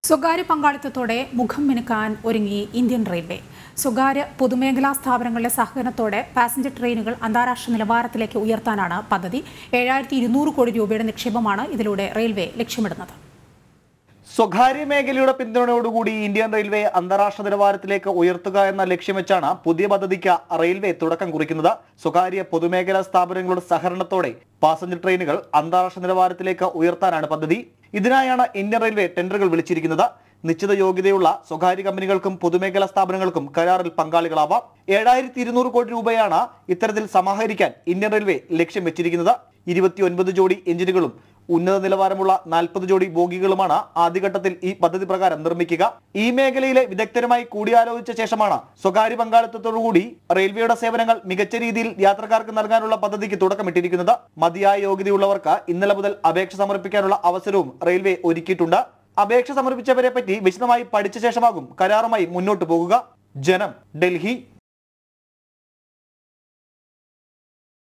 സ്വകാര്യ പങ്കാളിത്തത്തോടെ മുഖം മിനുക്കാൻ ഒരുങ്ങി ഇന്ത്യൻ റെയിൽവേ സ്വകാര്യ പൊതുമേഖലാ സ്ഥാപനങ്ങളുടെ സഹകരണത്തോടെ പാസഞ്ചർ ട്രെയിനുകൾ അന്താരാഷ്ട്ര നിലവാരത്തിലേക്ക് ഉയർത്താനാണ് പദ്ധതി ഏഴായിരത്തി ഇരുന്നൂറ് കോടി രൂപയുടെ നിക്ഷേപമാണ് ഇതിലൂടെ റെയിൽവേ ലക്ഷ്യമിടുന്നത് സ്വകാര്യ മേഖലയുടെ പിന്തുണയോടുകൂടി ഇന്ത്യൻ റെയിൽവേ അന്താരാഷ്ട്ര നിലവാരത്തിലേക്ക് ഉയർത്തുക എന്ന ലക്ഷ്യം വെച്ചാണ് പുതിയ പദ്ധതിക്ക് റെയിൽവേ തുടക്കം കുറിക്കുന്നത് സ്വകാര്യ പൊതുമേഖലാ സ്ഥാപനങ്ങളുടെ സഹകരണത്തോടെ പാസഞ്ചർ ട്രെയിനുകൾ അന്താരാഷ്ട്ര നിലവാരത്തിലേക്ക് ഉയർത്താനാണ് പദ്ധതി ഇതിനായാണ് ഇന്ത്യൻ റെയിൽവേ ടെൻഡറുകൾ വിളിച്ചിരിക്കുന്നത് നിശ്ചിത യോഗ്യതയുള്ള സ്വകാര്യ കമ്പനികൾക്കും പൊതുമേഖലാ സ്ഥാപനങ്ങൾക്കും കരാറിൽ പങ്കാളികളാവാം ഏഴായിരത്തി ഇരുന്നൂറ് കോടി രൂപയാണ് ഇത്തരത്തിൽ സമാഹരിക്കാൻ ഇന്ത്യൻ റെയിൽവേ ലക്ഷ്യം വെച്ചിരിക്കുന്നത് ഇരുപത്തിയൊൻപത് ജോഡി എഞ്ചിനുകളും ഉന്നത നിലവാരമുള്ള നാൽപ്പത് ജോഡി ബോഗികളുമാണ് ആദ്യഘട്ടത്തിൽ ഈ പദ്ധതി പ്രകാരം നിർമ്മിക്കുക ഈ മേഖലയിലെ വിദഗ്ധരുമായി കൂടിയാലോചിച്ച ശേഷമാണ് സ്വകാര്യ പങ്കാളിത്തത്തോടുകൂടി റെയിൽവേയുടെ സേവനങ്ങൾ മികച്ച രീതിയിൽ യാത്രക്കാർക്ക് നൽകാനുള്ള പദ്ധതിക്ക് തുടക്കമിട്ടിരിക്കുന്നത് മതിയായ യോഗ്യതയുള്ളവർക്ക് ഇന്നലെ മുതൽ അപേക്ഷ സമർപ്പിക്കാനുള്ള അവസരവും റെയിൽവേ ഒരുക്കിയിട്ടുണ്ട് അപേക്ഷ സമർപ്പിച്ചവരെ പറ്റി വിശദമായി പഠിച്ച ശേഷമാകും കരാറുമായി മുന്നോട്ട് പോകുക ജനം ഡൽഹി